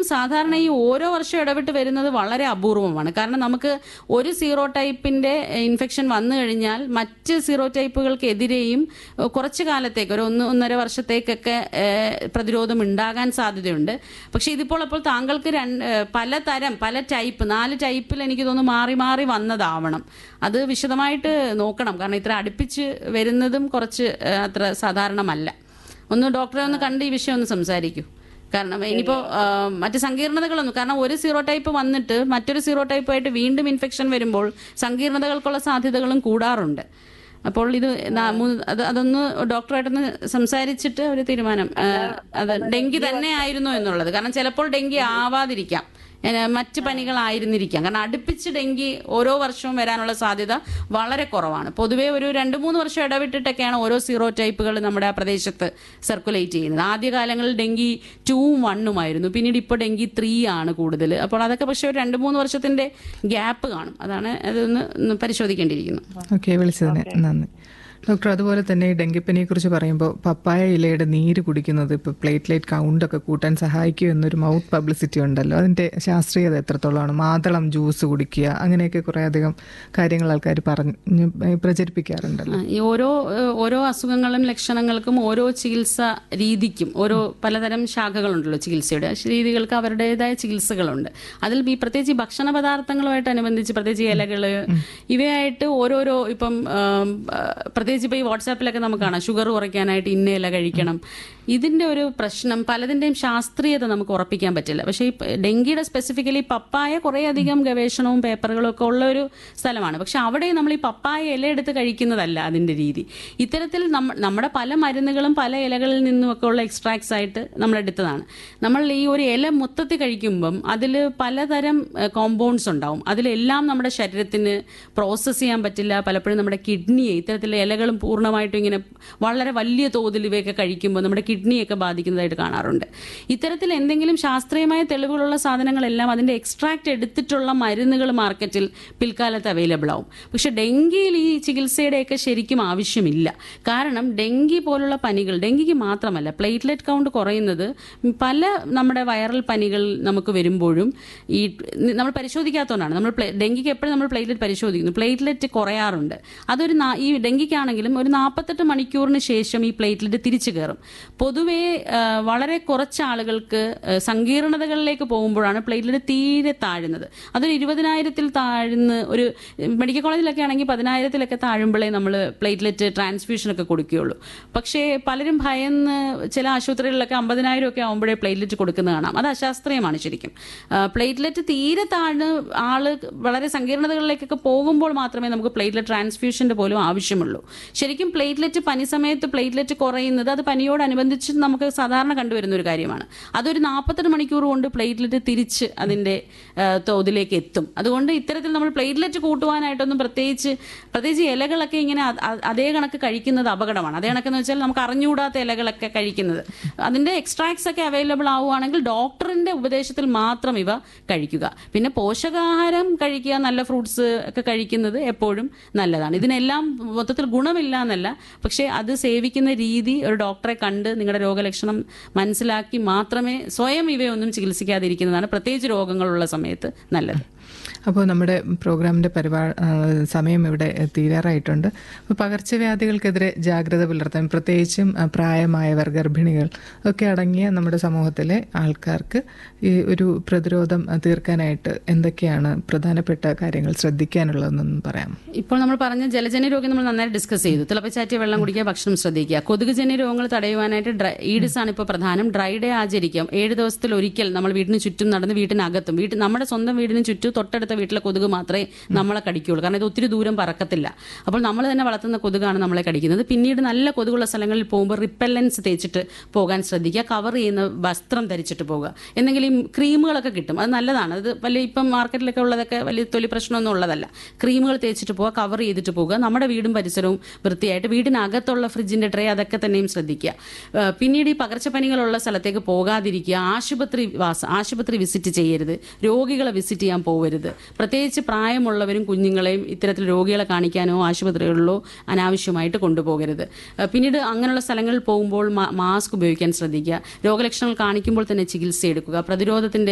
സാധാരണ ഈ ഓരോ വർഷം ഇടവിട്ട് വരുന്നത് വളരെ അപൂർവമാണ് കാരണം നമുക്ക് ഒരു സീറോ ടൈപ്പിന്റെ ഇൻഫെക്ഷൻ വന്നു കഴിഞ്ഞാൽ മറ്റ് സീറോ ടൈപ്പുകൾക്കെതിരെയും ഏഹ്, കുറച്ച് കാലത്തേക്ക് ഒരു ഒന്ന് ഒന്നര വർഷത്തേക്കൊക്കെ ഏഹ്, പ്രതിരോധം ഉണ്ടാകാൻ സാധ്യതയുണ്ട് പക്ഷെ ഇതിപ്പോൾ അപ്പോൾ താങ്കൾക്ക് രണ്ട് ഏഹ്, പലതരം പല ടൈപ്പ് നാല് ടൈപ്പിൽ എനിക്ക് തോന്നുന്നു മാറി മാറി വന്നതാവണം അത് വിശദമായിട്ട് നോക്കണം കാരണം ഇത്ര അടുപ്പിച്ച് വരുന്നതും കുറച്ച് ഏഹ്, അത്ര സാധാരണമല്ല ഒന്ന് ഡോക്ടറെ ഒന്ന് കണ്ട് ഈ വിഷയം ഒന്ന് സംസാരിക്കൂ കാരണം ഇനിയിപ്പോ ആ, മറ്റ് സങ്കീർണതകളൊന്നും കാരണം ഒരു സീറോ ടൈപ്പ് വന്നിട്ട് മറ്റൊരു സീറോ ടൈപ്പായിട്ട് വീണ്ടും ഇൻഫെക്ഷൻ വരുമ്പോൾ സങ്കീർണതകൾക്കുള്ള സാധ്യതകളും കൂടാറുണ്ട് അപ്പോൾ ഇത് നാ- മൂന്ന് അത് അതൊന്ന് ഡോക്ടറായിട്ടൊന്ന് സംസാരിച്ചിട്ട് ഒരു തീരുമാനം ആ, അത് ഡെങ്കി തന്നെ ആയിരുന്നു എന്നുള്ളത് കാരണം ചിലപ്പോൾ ഡെങ്കി ആവാതിരിക്കാം ഏ, മറ്റ് പനികളായിരുന്നിരിക്കാം കാരണം അടുപ്പിച്ച് ഡെങ്കി ഓരോ വർഷവും വരാനുള്ള സാധ്യത വളരെ കുറവാണ് പൊതുവേ ഒരു രണ്ട് മൂന്ന് വർഷം ഇടവിട്ടിട്ടൊക്കെയാണ് ഓരോ സീറോ ടൈപ്പുകൾ നമ്മുടെ ആ പ്രദേശത്ത് സർക്കുലേറ്റ് ചെയ്യുന്നത് ആദ്യകാലങ്ങളിൽ ഡെങ്കി ടൂവും വണ്ണുമായിരുന്നു പിന്നീട് ഇപ്പോൾ ഡെങ്കി ത്രീ ആണ് കൂടുതൽ അപ്പോൾ അതൊക്കെ പക്ഷേ ഒരു രണ്ട് മൂന്ന് വർഷത്തിന്റെ ഗ്യാപ്പ് കാണും അതാണ് അതൊന്ന് ഒന്ന് പരിശോധിക്കേണ്ടിയിരിക്കുന്നു ഓക്കെ വിളിച്ചതിന് നന്ദി ഡോക്ടർ അതുപോലെ തന്നെ ഈ ഡെങ്കിപ്പനിയെ കുറിച്ച് പറയുമ്പോൾ പപ്പായ ഇലയുടെ നീര് കുടിക്കുന്നത് ഇപ്പോൾ പ്ലേറ്റ്ലേറ്റ് കൗണ്ട് ഒക്കെ കൂട്ടാൻ സഹായിക്കും എന്നൊരു മൗത്ത് പബ്ലിസിറ്റി ഉണ്ടല്ലോ അതിന്റെ ശാസ്ത്രീയത എത്രത്തോളമാണ് മാതളം ജ്യൂസ് കുടിക്കുക അങ്ങനെയൊക്കെ കുറേ അധികം കാര്യങ്ങൾ ആൾക്കാർ പറഞ്ഞ് പ്രചരിപ്പിക്കാറുണ്ടല്ലോ ആ, ഈ ഓരോ ഏഹ്, ഓരോ അസുഖങ്ങളും ലക്ഷണങ്ങൾക്കും ഓരോ ചികിത്സ രീതിക്കും ഓരോ പലതരം ശാഖകളുണ്ടല്ലോ ചികിത്സയുടെ ആ രീതികൾക്ക് അവരുടേതായ ചികിത്സകളുണ്ട് അതിൽ ഈ പ്രത്യേകിച്ച് ഈ ഭക്ഷണ പദാർത്ഥങ്ങളുമായിട്ട് അനുബന്ധിച്ച് പ്രത്യേകിച്ച് ഇലകള് ഇവയായിട്ട് ഓരോരോ ഇപ്പം ആം, ആ, പ്രത്യേകിച്ച് ഇപ്പൊ ഈ വാട്സാപ്പിലൊക്കെ നമുക്ക് കാണാം ഷുഗർ കുറയ്ക്കാനായിട്ട് ഇന്ന ഇല കഴിക്കണം ഇതിന്റെ ഒരു പ്രശ്നം പലതിന്റെയും ശാസ്ത്രീയത നമുക്ക് ഉറപ്പിക്കാൻ പറ്റില്ല പക്ഷേ ഈ പ- ഡെങ്കിയുടെ സ്പെസിഫിക്കലി പപ്പായ കുറേ അധികം ഗവേഷണവും പേപ്പറുകളും ഒക്കെ ഉള്ള ഒരു സ്ഥലമാണ് പക്ഷെ അവിടെ നമ്മൾ ഈ പപ്പായ ഇല എടുത്ത് കഴിക്കുന്നതല്ല അതിന്റെ രീതി ഇത്തരത്തിൽ നമ്മ- നമ്മുടെ പല മരുന്നുകളും പല ഇലകളിൽ നിന്നുമൊക്കെ ഉള്ള എക്സ്ട്രാക്ട്സ് ആയിട്ട് നമ്മൾ എടുത്തതാണ് നമ്മൾ ഈ ഒരു ഇല മൊത്തത്തിൽ കഴിക്കുമ്പം അതിൽ പലതരം കോമ്പൗണ്ട്സ് ഉണ്ടാവും അതിലെല്ലാം നമ്മുടെ ശരീരത്തിന് പ്രോസസ്സ് ചെയ്യാൻ പറ്റില്ല പലപ്പോഴും നമ്മുടെ കിഡ്നിയെ ഇത്തരത്തിലുള്ള ഇലകളും പൂർണ്ണമായിട്ടും ഇങ്ങനെ വളരെ വലിയ തോതിൽ ഇവയൊക്കെ കഴിക്കുമ്പോൾ നമ്മുടെ കിഡ്നിയൊക്കെ ബാധിക്കുന്നതായിട്ട് കാണാറുണ്ട് ഇത്തരത്തിൽ എന്തെങ്കിലും ശാസ്ത്രീയമായ തെളിവുകളുള്ള സാധനങ്ങളെല്ലാം അതിന്റെ എക്സ്ട്രാക്ട് എടുത്തിട്ടുള്ള മരുന്നുകൾ മാർക്കറ്റിൽ പിൽക്കാലത്ത് അവൈലബിൾ ആവും പക്ഷെ ഡെങ്കിയിൽ ഈ ചികിത്സയുടെയൊക്കെ ശരിക്കും ആവശ്യമില്ല കാരണം ഡെങ്കി പോലുള്ള പനികൾ ഡെങ്കിക്ക് മാത്രമല്ല പ്ലേറ്റ്ലെറ്റ് കൗണ്ട് കുറയുന്നത് പല നമ്മുടെ വൈറൽ പനികൾ നമുക്ക് വരുമ്പോഴും ഈ നമ്മൾ പരിശോധിക്കാത്തതുകൊണ്ടാണ് നമ്മൾ പ്ലേ- ഡെങ്കിക്ക് എപ്പോഴും നമ്മൾ പ്ലേറ്റ്ലെറ്റ് പരിശോധിക്കുന്നു പ്ലേറ്റ്ലെറ്റ് കുറയാറുണ്ട് അതൊരു നാ- ഈ ഡെങ്കിക്കാണെങ്കിലും ഒരു നാൽപ്പത്തെട്ട് മണിക്കൂറിന് ശേഷം ഈ പ്ലേറ്റ്ലെറ്റ് തിരിച്ചു കയറും പൊതുവേ ആ, വളരെ കുറച്ച് ആളുകൾക്ക് ആ, സങ്കീർണതകളിലേക്ക് പോകുമ്പോഴാണ് പ്ലേറ്റ്ലെറ്റ് തീരെ താഴുന്നത് അതൊരു ഇരുപതിനായിരത്തിൽ താഴ്ന്ന് ഒരു മെഡിക്കൽ കോളേജിലൊക്കെ ആണെങ്കിൽ പതിനായിരത്തിലൊക്കെ താഴുമ്പോഴേ നമ്മൾ പ്ലേറ്റ്ലെറ്റ് ട്രാൻസ്ഫ്യൂഷനൊക്കെ കൊടുക്കുകയുള്ളൂ പക്ഷേ പലരും ഭയന്ന് ചില ആശുപത്രികളിലൊക്കെ അമ്പതിനായിരം ഒക്കെ ആകുമ്പോഴേ പ്ലേറ്റ്ലെറ്റ് കൊടുക്കുന്ന കാണാം അത് അശാസ്ത്രീയമാണ് ശരിക്കും ആ, പ്ലേറ്റ്ലെറ്റ് തീരെ താഴ്ന്ന് ആള് വളരെ സങ്കീർണതകളിലേക്കൊക്കെ പോകുമ്പോൾ മാത്രമേ നമുക്ക് പ്ലേറ്റ്ലെറ്റ് ട്രാൻസ്ഫ്യൂഷന്റെ പോലും ആവശ്യമുള്ളൂ ശരിക്കും പ്ലേറ്റ്ലെറ്റ് പനി സമയത്ത് പ്ലേറ്റ്ലെറ്റ് കുറയുന്നത് അത് പനിയോടനുബന്ധിച്ച് നമുക്ക് സാധാരണ കണ്ടുവരുന്ന ഒരു കാര്യമാണ് അതൊരു നാൽപ്പത്തെട്ട് മണിക്കൂർ കൊണ്ട് പ്ലേറ്റ്ലെറ്റ് തിരിച്ച് അതിന്റെ ആ, തോതിലേക്ക് എത്തും അതുകൊണ്ട് ഇത്തരത്തിൽ നമ്മൾ പ്ലേറ്റ്ലെറ്റ് കൂട്ടുവാനായിട്ടൊന്നും പ്രത്യേകിച്ച് പ്രത്യേകിച്ച് ഇലകളൊക്കെ ഇങ്ങനെ അ- അ- അതേ കണക്ക് കഴിക്കുന്നത് അപകടമാണ് അതേ കണക്കെന്ന് വെച്ചാൽ നമുക്ക് അറിഞ്ഞുകൂടാത്ത ഇലകളൊക്കെ കഴിക്കുന്നത് അതിന്റെ എക്സ്ട്രാക്ട്സ് ഒക്കെ അവൈലബിൾ ആവുകയാണെങ്കിൽ ഡോക്ടറിന്റെ ഉപദേശത്തിൽ മാത്രം ഇവ കഴിക്കുക പിന്നെ പോഷകാഹാരം കഴിക്കുക നല്ല ഫ്രൂട്ട്സ് ഒക്കെ കഴിക്കുന്നത് എപ്പോഴും നല്ലതാണ് ഇതിനെല്ലാം മൊത്തത്തിൽ ഗുണമില്ല എന്നല്ല പക്ഷേ അത് സേവിക്കുന്ന രീതി ഒരു ഡോക്ടറെ കണ്ട് നിങ്ങളുടെ രോഗലക്ഷണം മനസ്സിലാക്കി മാത്രമേ സ്വയം ഇവയൊന്നും ചികിത്സിക്കാതിരിക്കുന്നതാണ് പ്രത്യേകിച്ച് രോഗങ്ങളുള്ള സമയത്ത് നല്ലത് അപ്പോൾ നമ്മുടെ പ്രോഗ്രാമിന്റെ പരിപാ ആ, സമയം ഇവിടെ തീരാറായിട്ടുണ്ട് അപ്പോൾ പകർച്ചവ്യാധികൾക്കെതിരെ ജാഗ്രത പുലർത്താൻ പ്രത്യേകിച്ചും ആ, പ്രായമായവർ ഗർഭിണികൾ ഒക്കെ അടങ്ങിയ നമ്മുടെ സമൂഹത്തിലെ ആൾക്കാർക്ക് ഈ ഒരു പ്രതിരോധം ആ, തീർക്കാനായിട്ട് എന്തൊക്കെയാണ് പ്രധാനപ്പെട്ട കാര്യങ്ങൾ ശ്രദ്ധിക്കാനുള്ളതെന്നൊന്നും പറയാം ഇപ്പോൾ നമ്മൾ പറഞ്ഞ ജലജന്യ രോഗം നമ്മൾ നന്നായി ഡിസ്കസ് ചെയ്തു തിളപ്പിച്ചാറ്റിയ വെള്ളം കുടിക്കുക ഭക്ഷണം ശ്രദ്ധിക്കുക കൊതുകുജന്യ രോഗങ്ങൾ തടയുവാനായിട്ട് ഡ്രൈ ഈഡിസ് ആണ് ഇപ്പോൾ പ്രധാനം ഡ്രൈ ഡേ ആചരിക്കാം ഏഴ് ദിവസത്തിൽ ഒരിക്കൽ നമ്മൾ വീടിന് ചുറ്റും നടന്ന് വീട്ടിനകത്തും വീട്ടിൽ നമ്മുടെ സ്വന്തം വീടിന് ചുറ്റും തൊട്ടടുത്ത വീട്ടിലെ കൊതുക് മാത്രമേ നമ്മളെ കടിക്കുകയുള്ളൂ കാരണം ഇത് ഒത്തിരി ദൂരം പറക്കത്തില്ല അപ്പോൾ നമ്മൾ തന്നെ വളർത്തുന്ന കൊതുകാണ് നമ്മളെ കടിക്കുന്നത് പിന്നീട് നല്ല കൊതുകുള്ള സ്ഥലങ്ങളിൽ പോകുമ്പോൾ റിപ്പല്ലൻസ് തേച്ചിട്ട് പോകാൻ ശ്രദ്ധിക്കുക കവർ ചെയ്യുന്ന വസ്ത്രം ധരിച്ചിട്ട് പോകുക എന്തെങ്കിലും ഈ ക്രീമുകളൊക്കെ കിട്ടും അത് നല്ലതാണ് അത് വലിയ ഇപ്പം മാർക്കറ്റിലൊക്കെ ഉള്ളതൊക്കെ വലിയ തൊലി പ്രശ്നമൊന്നും ഉള്ളതല്ല ക്രീമുകൾ തേച്ചിട്ട് പോവുക കവർ ചെയ്തിട്ട് പോകുക നമ്മുടെ വീടും പരിസരവും വൃത്തിയായിട്ട് വീടിനകത്തുള്ള ഫ്രിഡ്ജിന്റെ ട്രേ അതൊക്കെ തന്നെയും ശ്രദ്ധിക്കുക ഏഹ് പിന്നീട് ഈ പകർച്ചപ്പനികളുള്ള സ്ഥലത്തേക്ക് പോകാതിരിക്കുക ആശുപത്രി വാസ ആശുപത്രി വിസിറ്റ് ചെയ്യരുത് രോഗികളെ വിസിറ്റ് ചെയ്യാൻ പോകരുത് പ്രത്യേകിച്ച് പ്രായമുള്ളവരും കുഞ്ഞുങ്ങളെയും ഇത്തരത്തിൽ രോഗികളെ കാണിക്കാനോ ആശുപത്രികളിലോ അനാവശ്യമായിട്ട് കൊണ്ടുപോകരുത് ഏഹ് പിന്നീട് അങ്ങനെയുള്ള സ്ഥലങ്ങളിൽ പോകുമ്പോൾ മാ- മാസ്ക് ഉപയോഗിക്കാൻ ശ്രദ്ധിക്കുക രോഗലക്ഷണങ്ങൾ കാണിക്കുമ്പോൾ തന്നെ ചികിത്സ എടുക്കുക പ്രതിരോധത്തിന്റെ